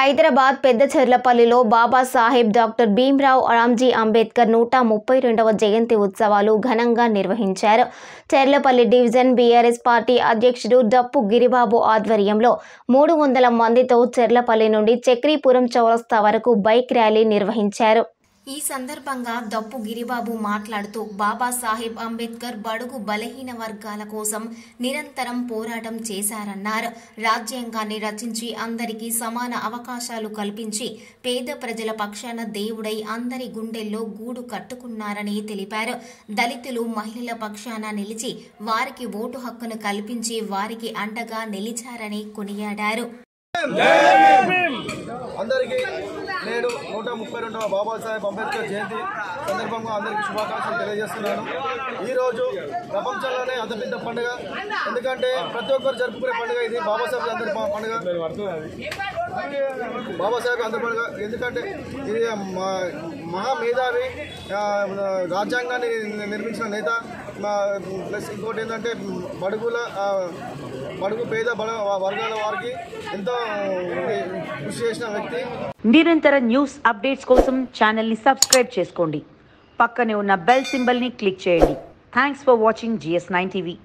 హైదరాబాద్ పెద్ద చెర్లపల్లిలో బాబాసాహెబ్ డాక్టర్ భీమ్రావ్ రామ్జీ అంబేద్కర్ నూట ముప్పై రెండవ జయంతి ఉత్సవాలు ఘనంగా నిర్వహించారు చెర్లపల్లి డివిజన్ బీఆర్ఎస్ పార్టీ అధ్యక్షుడు డప్పు గిరిబాబు ఆధ్వర్యంలో మూడు వందల మందితో చెర్లపల్లి నుండి చక్రీపురం చౌరస్తా వరకు బైక్ ర్యాలీ నిర్వహించారు ఈ సందర్భంగా దప్పు గిరిబాబు మాట్లాడుతూ బాబాసాహెబ్ అంబేద్కర్ బడుగు బలహీన వర్గాల కోసం నిరంతరం పోరాటం చేశారన్నారు రాజ్యాంగాన్ని రచించి అందరికీ సమాన అవకాశాలు కల్పించి పేద ప్రజల పక్షాన దేవుడై అందరి గుండెల్లో గూడు కట్టుకున్నారని తెలిపారు దళితులు మహిళల పక్షాన నిలిచి వారికి ఓటు హక్కును కల్పించి వారికి అండగా నిలిచారని కొనియాడారు అందరికీ నేడు నూట ముప్పై రెండవ బాబాసాహెబ్ అంబేద్కర్ జయంతి సందర్భంగా అందరికీ శుభాకాంక్షలు తెలియజేస్తున్నాను ఈరోజు ప్రపంచంలోనే అతి పెద్ద పండుగ ఎందుకంటే ప్రతి ఒక్కరు జరుపుకునే పండుగ ఇది బాబాసాహెబ్ అందరి ప- పండుగ బాబాసాహెబ్ అందరి పండుగ ఎందుకంటే ఇది మా- మహామేధావి ఆ, రాజ్యాంగాన్ని నిర్మించిన నేత మా- ప్లస్ ఇంకోటి ఏంటంటే బడుగుల ఆ, బడుగు పేద బడ వర్గాల వారికి ఎంతో కృషి చేసిన వ్యక్తి నిరంతర న్యూస్ అప్డేట్స్ కోసం ఛానల్ని సబ్స్క్రైబ్ చేసుకోండి పక్కనే ఉన్న బెల్ సింబల్ని క్లిక్ చేయండి thanks for watching GS nine TV